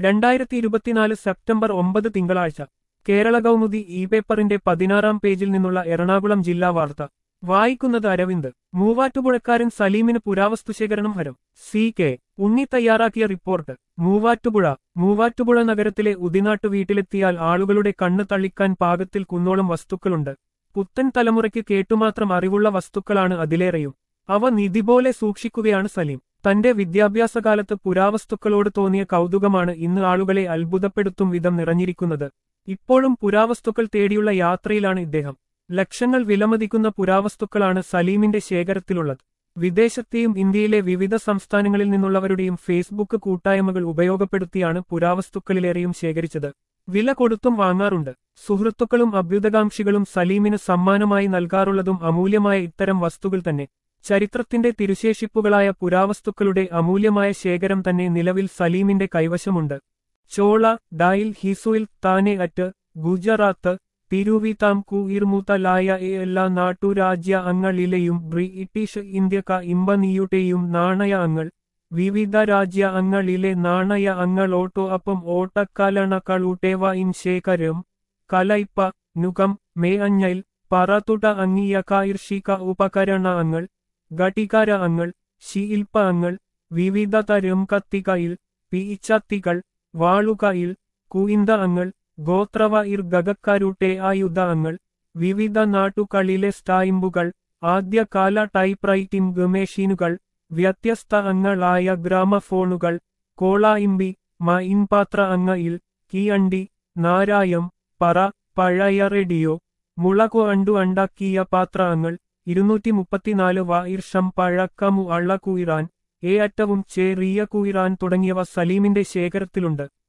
രണ്ടായിരത്തി ഇരുപത്തിനാല് സെപ്റ്റംബർ ഒമ്പത് തിങ്കളാഴ്ച കേരള കൗമുദി ഇ പേപ്പറിന്റെ പതിനാറാം പേജിൽ നിന്നുള്ള എറണാകുളം ജില്ലാ വാർത്ത വായിക്കുന്നത് അരവിന്ദ് മൂവാറ്റുപുഴക്കാരൻ സലീമിന് പുരാവസ്തുശേഖരണം ഹരം സി കെ ഉണ്ണി തയ്യാറാക്കിയ റിപ്പോർട്ട് മൂവാറ്റുപുഴ മൂവാറ്റുപുഴ നഗരത്തിലെ ഉദിനാട്ടു വീട്ടിലെത്തിയാൽ ആളുകളുടെ കണ്ണ് തള്ളിക്കാൻ പാകത്തിൽ കുന്നോളം വസ്തുക്കളുണ്ട് പുത്തൻ തലമുറയ്ക്ക് കേട്ടുമാത്രം അറിവുള്ള വസ്തുക്കളാണ് അതിലേറെയും അവ നിധി പോലെ സൂക്ഷിക്കുകയാണ് സലീം തന്റെ വിദ്യാഭ്യാസകാലത്ത് പുരാവസ്തുക്കളോട് തോന്നിയ കൗതുകമാണ് ഇന്ന് ആളുകളെ അത്ഭുതപ്പെടുത്തും വിധം നിറഞ്ഞിരിക്കുന്നത് ഇപ്പോഴും പുരാവസ്തുക്കൾ തേടിയുള്ള യാത്രയിലാണ് ഇദ്ദേഹം ലക്ഷങ്ങൾ വിലമതിക്കുന്ന പുരാവസ്തുക്കളാണ് സലീമിന്റെ ശേഖരത്തിലുള്ളത് വിദേശത്തെയും ഇന്ത്യയിലെ വിവിധ സംസ്ഥാനങ്ങളിൽ നിന്നുള്ളവരുടെയും ഫേസ്ബുക്ക് കൂട്ടായ്മകൾ ഉപയോഗപ്പെടുത്തിയാണ് പുരാവസ്തുക്കളിലേറെയും ശേഖരിച്ചത് വില കൊടുത്തും വാങ്ങാറുണ്ട് സുഹൃത്തുക്കളും അഭ്യുതകാംക്ഷികളും സലീമിന് സമ്മാനമായി നൽകാറുള്ളതും അമൂല്യമായ ഇത്തരം വസ്തുക്കൾ തന്നെ ചരിത്രത്തിന്റെ തിരുശേഷിപ്പുകളായ പുരാവസ്തുക്കളുടെ അമൂല്യമായ ശേഖരം തന്നെ നിലവിൽ സലീമിന്റെ കൈവശമുണ്ട് ചോള ഡായിൽ ഹിസുയിൽ താനെ അറ്റ് ഗുജറാത്ത് തിരുവിതാംകൂർമുതലായ എല്ലാ നാട്ടുരാജ്യ അങ്ങളിലെയും ബ്രിട്ടീഷ് ഇന്ത്യക്ക ഇമ്പനിയുടെയും നാണയ അങ്ങൾ വിവിധ രാജ്യ അങ്ങളിലെ നാണയ അങ്ങളോട്ടോ അപ്പം ഓട്ടക്കലണകളുട്ടേവ ഇൻ ശേഖരം കലൈപ്പ നുകം മേ അഞ്ഞൈൽ പറതുട അങ്ങിയ കായിർഷിക ഉപകരണ അങ്ങൾ ഘടികാര അങ്ങൾ ശില്പ അങ്ങൾ വിവിധ തരം കത്തികയിൽ പീച്ചത്തികൾ വാളുകയിൽ കുയിന്ത അങ്ങൾ ഗോത്രവ ഇർ ഗഗക്കാരുടെ ആയുധ അങ്ങൾ വിവിധ നാട്ടുകളിലെ സ്റ്റായിമ്പുകൾ ആദ്യകാല ടൈപ്പ്റൈറ്റിംഗ് മെഷീനുകൾ വ്യത്യസ്ത അങ്ങളായ ഗ്രാമഫോണുകൾ കോളായിമ്പി മയിൻപാത്ര അങ്ങയിൽ കീയണ്ടി നാരായം പറ പഴയ റേഡിയോ മുളകു അണ്ടു ഉണ്ടാക്കിയ പാത്ര അങ്ങൾ ഇരുന്നൂറ്റി മുപ്പത്തിനാല് വർഷം പഴക്കമു അള്ള കുയിറാൻ ഏ അറ്റവും ചെറിയ കുയിറാൻ തുടങ്ങിയവ സലീമിന്റെ ശേഖരത്തിലുണ്ട്